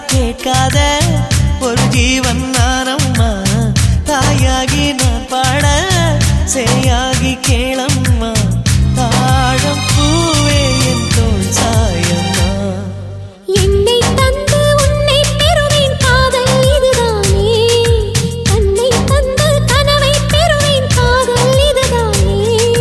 கேட்காத ஒரு ஜீவன் நானம்மா தாயாகி நான் பாட சேயாகி கேளம்மா தாழம் பூவே என் தோல் சாயம்மா என்னை தந்து உன்னை பெறுவேன் காதல் இதுதானே கண்ணை தந்து கனவை பெறுவேன் காதல் இதுதானே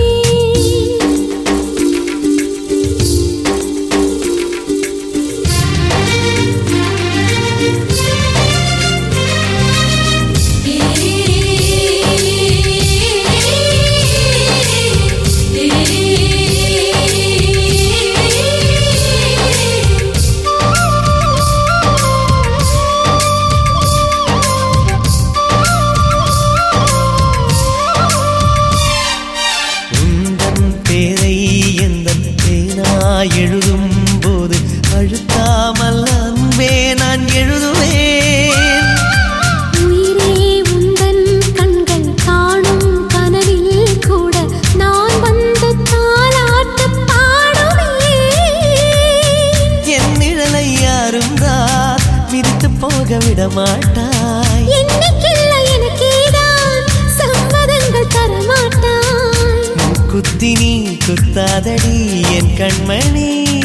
உந்தன் பேரை எந்த பேனா எழுதும் போது அழுத்தாமல் அன்பே நான் எழுதுவேன் உயிரே உந்தன் கண்கள் காணும் கனவில் கூட நான் வந்து தாலாட்டு பாடுவேன் என் நிழலை யாரும் தான் மிதித்து போக விட மாட்டாய் என்னைக்கில்ல எனக்கேதான் சம்மதங்கள் தரமாட்டாய் குத்தி நீ குத்தாதடி என் கண்மணி